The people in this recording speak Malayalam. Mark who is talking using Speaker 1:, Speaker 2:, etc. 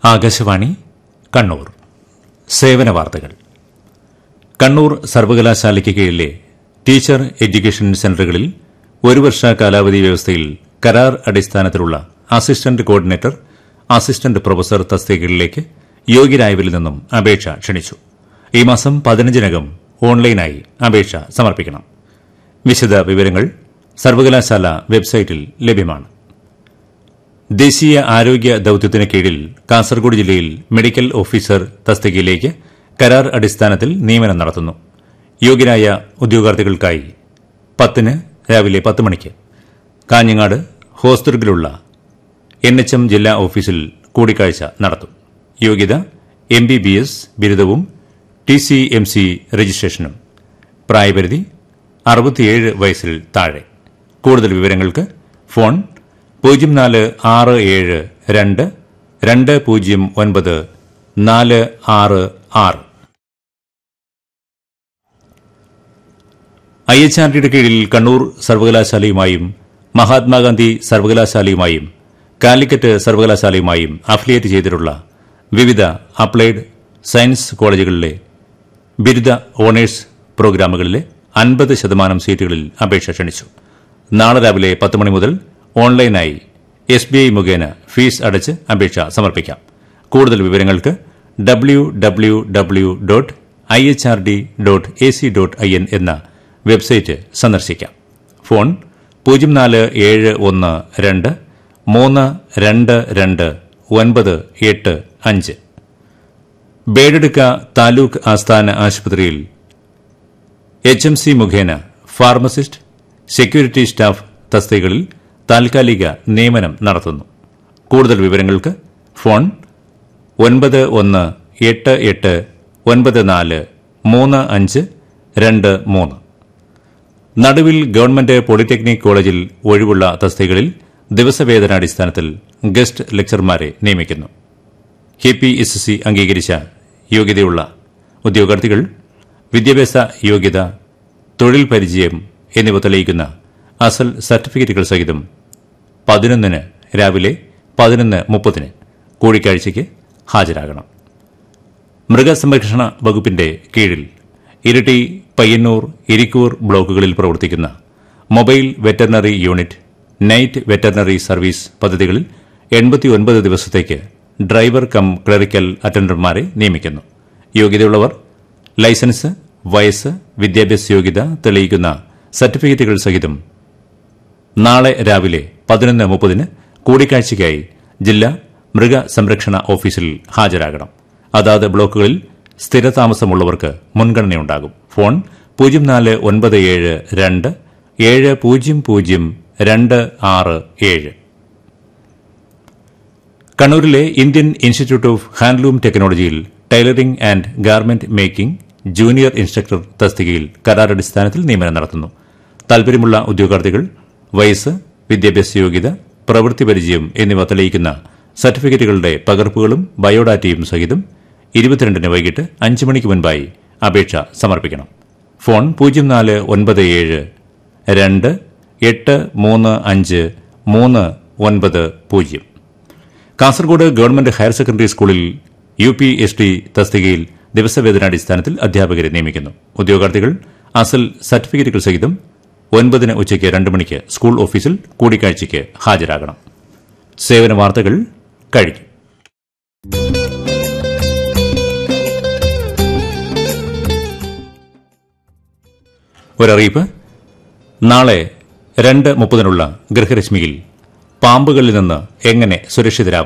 Speaker 1: ആകാശവാണി കണ്ണൂർ സേവന വാർത്തകൾ കണ്ണൂർ സർവകലാശാലയ്ക്ക് കീഴിലെ ടീച്ചർ എഡ്യൂക്കേഷൻ സെന്ററുകളിൽ ഒരു വർഷ കാലാവധി വ്യവസ്ഥയിൽ കരാർ അടിസ്ഥാനത്തിലുള്ള അസിസ്റ്റന്റ് കോർഡിനേറ്റർ അസിസ്റ്റന്റ് പ്രൊഫസർ തസ്തികകളിലേക്ക് യോഗ്യരായവരിൽ നിന്നും അപേക്ഷ ക്ഷണിച്ചു ഈ മാസം പതിനഞ്ചിനകം ഓൺലൈനായി അപേക്ഷ സമർപ്പിക്കണം വിശദ വിവരങ്ങൾ സർവകലാശാല വെബ്സൈറ്റിൽ ലഭ്യമാണ് ദേശീയ ആരോഗ്യ ദൌത്യത്തിന് കീഴിൽ കാസർഗോഡ് ജില്ലയിൽ മെഡിക്കൽ ഓഫീസർ തസ്തികയിലേക്ക് കരാർ അടിസ്ഥാനത്തിൽ നിയമനം നടത്തുന്നു യോഗ്യരായ ഉദ്യോഗാർത്ഥികൾക്കായി പത്തിന് രാവിലെ പത്ത് മണിക്ക് കാഞ്ഞങ്ങാട് ഹോസ്ദുർഗിലുള്ള എൻ എച്ച് എം ജില്ലാ ഓഫീസിൽ കൂടിക്കാഴ്ച നടത്തും യോഗ്യത എം ബി ബി എസ് ബിരുദവും ടി സി എം സി രജിസ്ട്രേഷനും പ്രായപരിധി അറുപത്തിയേഴ് വയസ്സിൽ താഴെ കൂടുതൽ വിവരങ്ങൾക്ക് ഫോൺ പൂജ്യം നാല് ആറ് ഏഴ് രണ്ട് രണ്ട് പൂജ്യം ഒൻപത് നാല് ആറ് ആറ് ഐ എച്ച് ആർ ഡിയുടെ കീഴിൽ കണ്ണൂർ സർവകലാശാലയുമായും മഹാത്മാഗാന്ധി സർവകലാശാലയുമായും കാലിക്കറ്റ് സർവകലാശാലയുമായും അഫിലിയേറ്റ് ചെയ്തിട്ടുള്ള വിവിധ അപ്ലൈഡ് സയൻസ് കോളേജുകളിലെ ബിരുദ ഓണേഴ്സ് പ്രോഗ്രാമുകളിലെ അൻപത് ശതമാനം സീറ്റുകളിൽ അപേക്ഷ ക്ഷണിച്ചു നാളെ രാവിലെ പത്ത് മണി മുതൽ ഓൺലൈനായി എസ് ബി ഐ മുഖേന ഫീസ് അടച്ച് അപേക്ഷ സമർപ്പിക്കാം കൂടുതൽ വിവരങ്ങൾക്ക് W W W dot I H R D dot A C dot I N എന്ന വെബ്സൈറ്റ് സന്ദർശിക്കാം ഫോൺ പൂജ്യം നാല് ഏഴ് ഒന്ന് രണ്ട് മൂന്ന് രണ്ട് രണ്ട് ഒൻപത് എട്ട് അഞ്ച് ബേഡെടുക്ക താലൂക്ക് ആസ്ഥാന ആശുപത്രിയിൽ എച്ച് എം സി മുഖേന ഫാർമസിസ്റ്റ് സെക്യൂരിറ്റി സ്റ്റാഫ് തസ്തികകളിൽ താൽക്കാലിക നിയമനം നടത്തുന്നു കൂടുതൽ വിവരങ്ങൾക്ക് ഫോൺ ഒൻപത് ഒന്ന് എട്ട് എട്ട് ഒൻപത് നാല് മൂന്ന് അഞ്ച് രണ്ട് മൂന്ന് നടുവിൽ ഗവൺമെന്റ് പോളിടെക്നിക് കോളേജിൽ ഒഴിവുള്ള തസ്തികകളിൽ ദിവസവേതനാടിസ്ഥാനത്തിൽ ഗസ്റ്റ് ലെക്ചർമാരെ നിയമിക്കുന്നു കെ പി എസ് സി അംഗീകരിച്ച യോഗ്യതയുള്ള ഉദ്യോഗാർത്ഥികൾ വിദ്യാഭ്യാസ യോഗ്യത തൊഴിൽ പരിചയം എന്നിവ തെളിയിക്കുന്ന അസൽ സർട്ടിഫിക്കറ്റുകൾ സഹിതം പതിനൊന്നിന് രാവിലെ പതിനൊന്ന് മുപ്പതിന് കൂടിക്കാഴ്ചയ്ക്ക് ഹാജരാകണം മൃഗസംരക്ഷണ വകുപ്പിന്റെ കീഴിൽ ഇരിട്ടി പയ്യന്നൂർ ഇരിക്കൂർ ബ്ലോക്കുകളിൽ പ്രവർത്തിക്കുന്ന mobile veterinary unit night veterinary service പദ്ധതികളിൽ എൺപത്തിയൊൻപത് ദിവസത്തേക്ക് ഡ്രൈവർ കം ക്ലറിക്കൽ അറ്റൻഡർമാരെ നിയമിക്കുന്നു യോഗ്യതയുള്ളവർ ലൈസൻസ് വയസ്സ് വിദ്യാഭ്യാസ യോഗ്യത തെളിയിക്കുന്ന സർട്ടിഫിക്കറ്റുകൾ സഹിതം നാളെ രാവിലെ പതിനൊന്ന് മുപ്പതിന് കൂടിക്കാഴ്ചയ്ക്കായി ജില്ലാ മൃഗസംരക്ഷണ ഓഫീസിൽ ഹാജരാകണം അതാത് ബ്ലോക്കുകളിൽ സ്ഥിരതാമസമുള്ളവർക്ക് മുൻഗണനയുണ്ടാകും ഫോൺ പൂജ്യം നാല് ഒൻപത് ഏഴ് രണ്ട് ഏഴ് പൂജ്യം പൂജ്യം രണ്ട് ആറ് ഏഴ് കണ്ണൂരിലെ ഇന്ത്യൻ ഇൻസ്റ്റിറ്റ്യൂട്ട് ഓഫ് ഹാൻഡ്ലൂം ടെക്നോളജിയിൽ tailoring and garment making junior instructor തസ്തികയിൽ കരാറടിസ്ഥാനത്തിൽ നിയമനം നടത്തുന്നു താൽപര്യമുള്ള ഉദ്യോഗാർത്ഥികൾ വയസ്സ് വിദ്യാഭ്യാസ യോഗ്യത പ്രവൃത്തി പരിചയം എന്നിവ തെളിയിക്കുന്ന സർട്ടിഫിക്കറ്റുകളുടെ പകർപ്പുകളും ബയോഡാറ്റയും സഹിതം ഇരുപത്തിരണ്ടിന് വൈകിട്ട് അഞ്ച് മണിക്ക് മുൻപായി അപേക്ഷ സമർപ്പിക്കണം ഫോൺ പൂജ്യം നാല് ഒൻപത് ഏഴ് രണ്ട് എട്ട് മൂന്ന് അഞ്ച് മൂന്ന് ഒൻപത് പൂജ്യം കാസർഗോഡ് ഗവൺമെന്റ് ഹയർ സെക്കൻഡറി സ്കൂളിൽ യു പി എസ് ടി തസ്തികയിൽ ദിവസവേതനാടിസ്ഥാനത്തിൽ അധ്യാപകരെ നിയമിക്കുന്നു ഉദ്യോഗാർത്ഥികൾ അസൽ സർട്ടിഫിക്കറ്റുകൾ സഹിതം ഒൻപതിന് ഉച്ചയ്ക്ക് രണ്ട് മണിക്ക് സ്കൂൾ ഓഫീസിൽ കൂടിക്കാഴ്ചയ്ക്ക് ഹാജരാകണം സേവന വാർത്തകൾ കഴിഞ്ഞു ഒരറിയിപ്പ് നാളെ രണ്ട് മുപ്പതിനുള്ള ഗൃഹരശ്മിയിൽ പാമ്പുകളിൽ നിന്ന് എങ്ങനെ സുരക്ഷിതരാകും